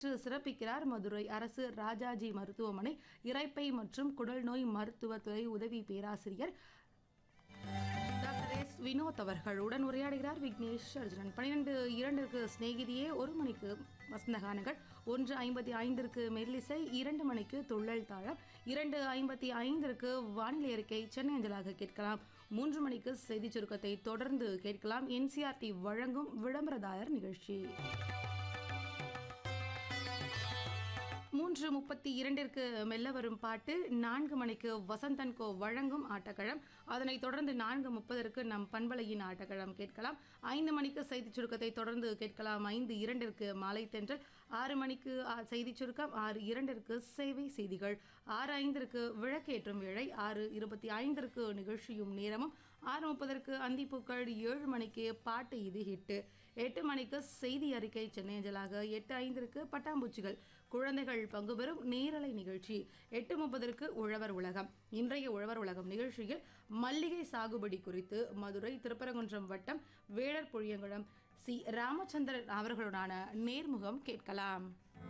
இன்று சிறப்பிக்கிறார் மதுரை அரசு ராஜாஜி மருத்துவமனை இரைப்பை மற்றும் குடல் நோய் மருத்துவத்துறை உதவி பேராசிரியர் டாக்டர் எஸ் வினோத் அவர்கள் உடன் உரையாடுகிறார் விக்னேஷ் அர்ஜுனன் பன்னிரெண்டு இரண்டிற்கு சிநேகிதியே ஒரு மணிக்கு வசந்தகானங்கள் ஒன்று ஐம்பத்தி ஐந்திற்கு மெல்லிசை இரண்டு மணிக்கு துள்ளல் தாழம் இரண்டு ஐம்பத்தி ஐந்திற்கு வானிலை அறிக்கை சென்னை அஞ்சலாக கேட்கலாம் மூன்று மணிக்கு செய்திச் சுருக்கத்தை தொடர்ந்து கேட்கலாம் என்சிஆர்டி வழங்கும் விளம்பரதாரர் நிகழ்ச்சி மூன்று முப்பத்தி இரண்டிற்கு மெல்ல வரும் பாட்டு நான்கு மணிக்கு வசந்தன் கோ வழங்கும் ஆட்டக்களம் அதனைத் தொடர்ந்து நான்கு முப்பதற்கு நம் பண்பலையின் ஆட்டக்களம் கேட்கலாம் ஐந்து மணிக்கு செய்திச் சுருக்கத்தை தொடர்ந்து கேட்கலாம் ஐந்து இரண்டிற்கு மாலை தென்றல் ஆறு மணிக்கு ஆ, செய்திச் சுருக்கம் ஆறு இரண்டிற்கு சேவை செய்திகள் ஆறு ஐந்திற்கு விளக்கேற்றும் வேளை ஆறு இருபத்தி ஐந்திற்கு நிகழ்ச்சியும் நேரமும் ஆறு முப்பதற்கு அந்திப்பூக்கள் ஏழு மணிக்கு பாட்டு இது ஹிட்டு எட்டு மணிக்கு செய்தி அறிக்கை சென்னை அஞ்சலாக எட்டு ஐந்திற்கு பட்டாம்பூச்சிகள் குழந்தைகள் பங்கு பெறும் நேரலை நிகழ்ச்சி எட்டு முப்பதற்கு உழவர் உலகம் இன்றைய உழவர் உலகம் நிகழ்ச்சியில் மல்லிகை சாகுபடி குறித்து மதுரை திருப்பரங்குன்றம் வட்டம் வேடர் புளியங்குளம் சி ராமச்சந்திரன் அவர்களுடனான நேர்முகம் கேட்கலாம்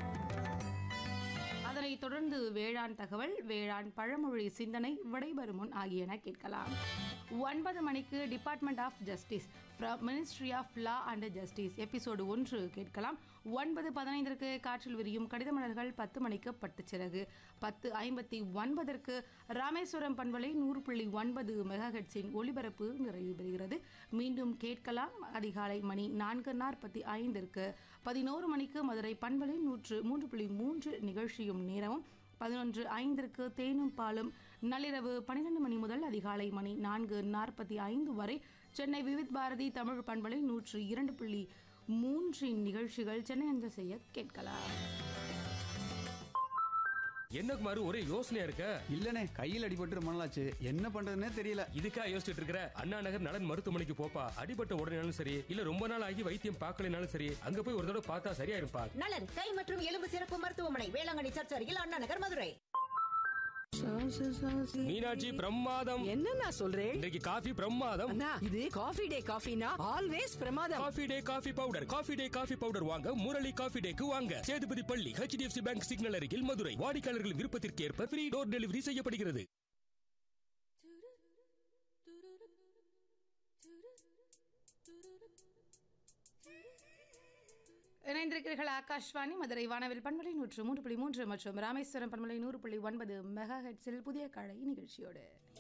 அதனைத் தொடர்ந்து வேளாண் தகவல் வேளாண் பழமொழி சிந்தனை விடைபெறும் முன் ஆகியன கேட்கலாம் ஒன்பது மணிக்கு department of justice from ministry of law and justice episode ஒன்று கேட்கலாம் ஒன்பது பதினைந்திற்கு காற்றில் விரியும் கடித மலர்கள் பத்து மணிக்கு பட்டுச்சிறகு பத்து ஐம்பத்தி ஒன்பதற்கு ராமேஸ்வரம் பண்பலை நூறு புள்ளி ஒன்பது மெகாஹெட்ஸின் ஒளிபரப்பு நிறைவு பெறுகிறது மீண்டும் கேட்கலாம் அதிகாலை மணி நான்கு நாற்பத்தி ஐந்திற்கு பதினோரு மணிக்கு மதுரை பண்பலை நூற்று மூன்று புள்ளி மூன்று நிகழ்ச்சியும் நேரமும் பதினொன்று ஐந்திற்கு தேனும் பாலும் நள்ளிரவு பன்னிரண்டு மணி முதல் அதிகாலை மணி நான்கு நாற்பத்தி ஐந்து வரை சென்னை விவித் பாரதி தமிழ் பண்பலை நூற்று இரண்டு புள்ளி மூன்றின் நிகழ்ச்சிகள் சென்னை அஞ்சல் செய்ய கேட்கலாம் என்ன குமார் ஒரே யோசனையா இருக்க இல்லனே கையில் அடிபட்டு ரொம்ப நாளாச்சு என்ன பண்றதுன்னே தெரியல இதுக்கா யோசிச்சுட்டு இருக்கிற அண்ணா நகர் நலன் மருத்துவமனைக்கு போப்பா அடிபட்ட உடனேனாலும் சரி இல்ல ரொம்ப நாள் ஆகி வைத்தியம் பார்க்கலைனாலும் சரி அங்க போய் ஒரு தடவை பார்த்தா சரியா இருப்பா நலன் கை மற்றும் எலும்பு சிறப்பு மருத்துவமனை வேளாங்கண்ணி சர்ச் அருகில் அண்ணா நகர் மதுரை மீனாட்சி பிரமாதம் என்ன நான் சொல்றேன் இன்றைக்கு காஃபி பிரமாதம் அண்ணா இது காஃபி டே காஃபினா ஆல்வேஸ் பிரமாதம் coffee day coffee powder coffee day coffee powder வாங்க முரளி காஃபி டேக்கு வாங்க சேதுபதி பள்ளி ஹெச்டிஎஃப்சி பேங்க் சிக்னல் அருகில் மதுரை வாடிக்கையாளர்கள் விருப்பத்திற்கு ஏற்ப ஃப்ரீ டோர் டெலிவரி செய்யப்படுகிறது இணைந்திருக்கிறீர்கள் ஆகாஷ்வாணி மதுரை வானவில் பண்பலை நூற்று மூன்று புள்ளி மூன்று மற்றும் ராமேஸ்வரம் பண்பலை நூறு புள்ளி ஒன்பது மெகா ஹெட்ஸில் புதிய கலை நிகழ்ச்சியோடு